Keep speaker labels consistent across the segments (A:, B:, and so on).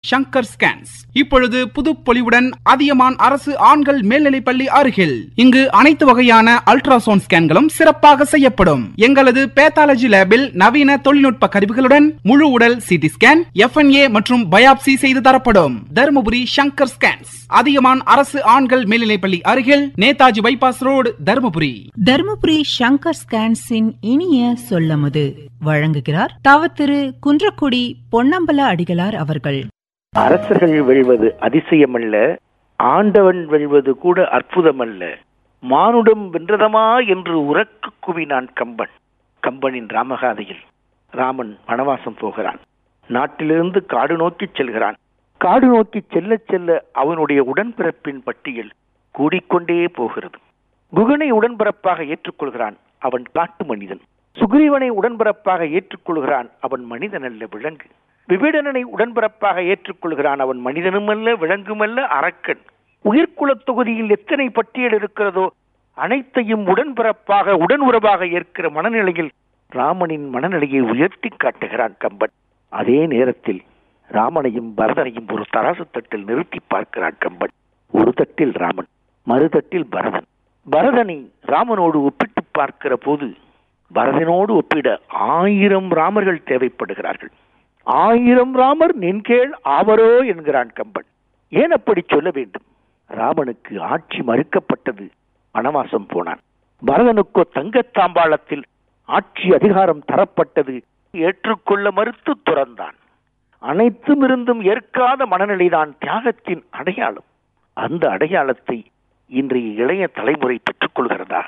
A: Shankar scans இப்பொழுது புது பொலிவுடன் அதியமான் அரசு ஆண்கள் மேல்நிலைப்பள்ளி அருகில் இங்கு அனைத்து வகையான அல்ட்ராசவுண்ட் ஸ்கேன்களும் சிறப்பாக செய்யப்படும் எங்களது பேத்தாலஜி லேபில் நவீன தொழில்நுட்ப கருவிகளுடன் முழு உடல் சிடி ஸ்கேன் எஃப்என்ஏ மற்றும் பயாப்சி செய்து தரப்படும் தருமபுரி சங்கர் ஸ்கேன்ஸ் அதியமான் அரசு ஆண்கள் மேல்நிலைப்பள்ளி அருகில் நேதாஜி பைபாஸ் ரோடு தருமபுரி
B: தருமபுரி சங்கர் ஸ்கேன்ஸின் இனிய சொல்லமுது வழங்குகிறார் தவத்திரு குன்றக்குடி பொன்னம்பல அடிகளார் அவர்கள்
C: அரசர்கள் வெல்வது அதிசயமல்ல ஆண்டவன் வெல்வது கூட அற்புதமல்ல மானுடம் வென்றதமா என்று உறக்க குவினான் கம்பன் கம்பனின் ராமகாதையில் ராமன் வனவாசம் போகிறான் நாட்டிலிருந்து காடு நோக்கி செல்கிறான் காடு நோக்கி செல்ல செல்ல அவனுடைய உடன்பிறப்பின் பட்டியல் கூடிக்கொண்டே போகிறது குகனை உடன்பிறப்பாக ஏற்றுக்கொள்கிறான் அவன் காட்டு மனிதன் சுக்ரீவனை உடன்பிறப்பாக ஏற்றுக்கொள்கிறான் அவன் மனிதன் அல்ல விலங்கு விபீடனனை உடன்பிறப்பாக ஏற்றுக்கொள்கிறான் அவன் மனிதனுமல்ல விலங்குமல்ல அரக்கன் உயிர்குலத் தொகுதியில் எத்தனை பட்டியல் இருக்கிறதோ அனைத்தையும் உடன்பிறப்பாக உடன் உறவாக ஏற்கிற மனநிலையில் ராமனின் மனநிலையை உயர்த்தி காட்டுகிறான் கம்பன் அதே நேரத்தில் ராமனையும் பரதனையும் ஒரு தராசு தட்டில் நிறுத்தி பார்க்கிறான் கம்பன் ஒரு தட்டில் ராமன் மறுதட்டில் பரதன் பரதனை ராமனோடு ஒப்பிட்டு பார்க்கிற போது பரதனோடு ஒப்பிட ஆயிரம் ராமர்கள் தேவைப்படுகிறார்கள் ஆயிரம் ராமர் நின்கேள் ஆவரோ என்கிறான் கம்பன் ஏன் அப்படி சொல்ல வேண்டும் ராமனுக்கு ஆட்சி மறுக்கப்பட்டது வனவாசம் போனான் பரதனுக்கோ தங்கத்தாம்பாளத்தில் ஆட்சி அதிகாரம் தரப்பட்டது ஏற்றுக்கொள்ள மறுத்து துறந்தான் அனைத்தும் இருந்தும் ஏற்காத மனநிலைதான் தியாகத்தின் அடையாளம் அந்த அடையாளத்தை இன்றைய இளைய தலைமுறை பெற்றுக்கொள்கிறதா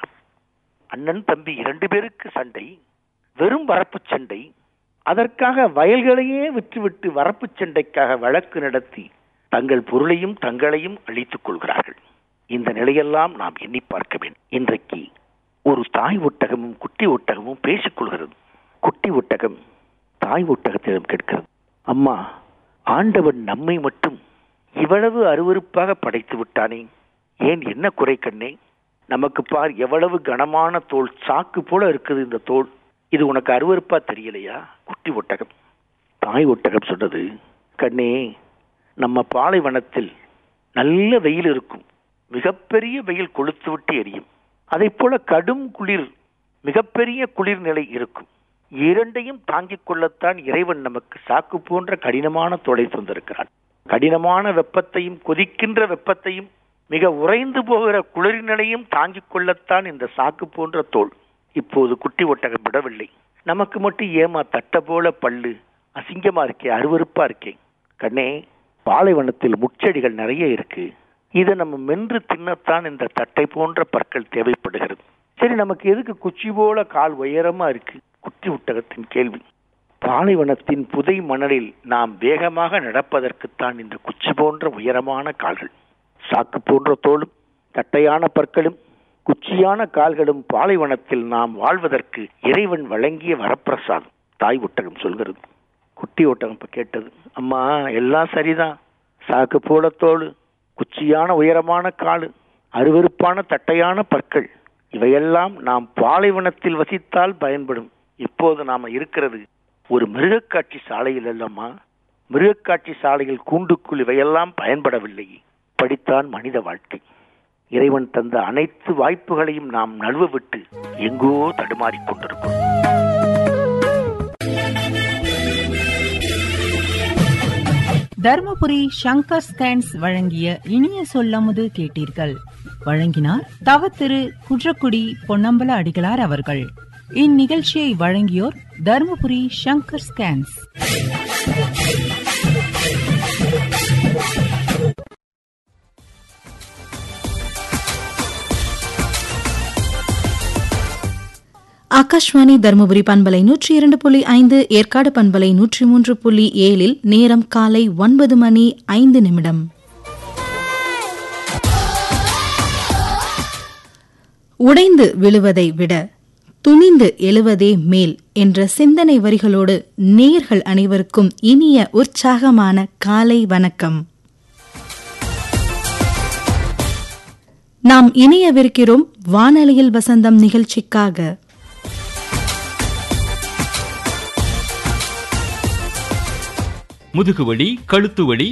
C: அண்ணன் தம்பி இரண்டு பேருக்கு சண்டை வெறும் வரப்பு சண்டை அதற்காக வயல்களையே விற்றுவிட்டு வரப்பு சண்டைக்காக வழக்கு நடத்தி தங்கள் பொருளையும் தங்களையும் அழித்துக் கொள்கிறார்கள் இந்த நிலையெல்லாம் நாம் எண்ணி பார்க்க வேண்டும் இன்றைக்கு ஒரு தாய் ஒட்டகமும் குட்டி ஒட்டகமும் பேசிக் கொள்கிறது குட்டி ஒட்டகம் தாய் ஒட்டகத்திடம் கேட்கிறது அம்மா ஆண்டவன் நம்மை மட்டும் இவ்வளவு அருவருப்பாக படைத்து விட்டானே ஏன் என்ன குறை கண்ணே நமக்கு பார் எவ்வளவு கனமான தோல் சாக்கு போல இருக்குது இந்த தோல் இது உனக்கு அருவருப்பா தெரியலையா குட்டி ஒட்டகம் தாய் ஒட்டகம் சொன்னது கண்ணே நம்ம பாலைவனத்தில் நல்ல வெயில் இருக்கும் மிகப்பெரிய வெயில் கொளுத்து விட்டு எரியும் அதை போல கடும் குளிர் மிகப்பெரிய குளிர் நிலை இருக்கும் இரண்டையும் தாங்கிக் கொள்ளத்தான் இறைவன் நமக்கு சாக்கு போன்ற கடினமான தோலை தந்திருக்கிறான் கடினமான வெப்பத்தையும் கொதிக்கின்ற வெப்பத்தையும் மிக உறைந்து போகிற குளிர் நிலையும் தாங்கிக் கொள்ளத்தான் இந்த சாக்கு போன்ற தோல் இப்போது குட்டி ஒட்டகம் விடவில்லை நமக்கு மட்டும் ஏமா தட்ட போல பல்லு அசிங்கமா இருக்கே அருவருப்பா இருக்கே கண்ணே பாலைவனத்தில் முச்செடிகள் நிறைய இருக்கு இதை நம்ம மென்று தின்னத்தான் இந்த தட்டை போன்ற பற்கள் தேவைப்படுகிறது சரி நமக்கு எதுக்கு குச்சி போல கால் உயரமா இருக்கு குட்டி ஒட்டகத்தின் கேள்வி பாலைவனத்தின் புதை மணலில் நாம் வேகமாக நடப்பதற்குத்தான் இந்த குச்சி போன்ற உயரமான கால்கள் சாக்கு போன்ற தோளும் தட்டையான பற்களும் குச்சியான கால்களும் பாலைவனத்தில் நாம் வாழ்வதற்கு இறைவன் வழங்கிய வரப்பிரசாதம் தாய் ஒட்டகம் சொல்கிறது குட்டி ஒட்டகம் இப்ப கேட்டது அம்மா எல்லாம் சரிதான் சாக்கு போல தோல் குச்சியான உயரமான காலு அருவருப்பான தட்டையான பற்கள் இவையெல்லாம் நாம் பாலைவனத்தில் வசித்தால் பயன்படும் இப்போது நாம இருக்கிறது ஒரு மிருகக்காட்சி சாலையில் அல்லம்மா மிருகக்காட்சி சாலையில் கூண்டுக்குள் இவையெல்லாம் பயன்படவில்லை படித்தான் மனித வாழ்க்கை இறைவன் தந்த அனைத்து வாய்ப்புகளையும் நாம் நழுவ விட்டு எங்கோ தடுமாறிக் கொண்டிருக்கிறோம்
B: தருமபுரி சங்கர் ஸ்கேன்ஸ் வழங்கிய இனிய சொல்லமுது கேட்டீர்கள் வழங்கினார் தவத்திரு குன்றக்குடி பொன்னம்பல அடிகளார் அவர்கள் இந்நிகழ்ச்சியை வழங்கியோர் தருமபுரி சங்கர் ஸ்கேன்ஸ்
D: ஆகாஷ்வாணி தருமபுரி பண்பலை நூற்றி இரண்டு புள்ளி ஐந்து ஏற்காடு பண்பலை நூற்றி மூன்று புள்ளி ஏழில் நேரம் காலை ஒன்பது மணி ஐந்து நிமிடம் உடைந்து விழுவதை விட துணிந்து எழுவதே மேல் என்ற சிந்தனை வரிகளோடு நேயர்கள் அனைவருக்கும் இனிய உற்சாகமான காலை வணக்கம் நாம் இணையவிருக்கிறோம் வானொலியில் வசந்தம் நிகழ்ச்சிக்காக
E: முதுகுவலி கழுத்து வலி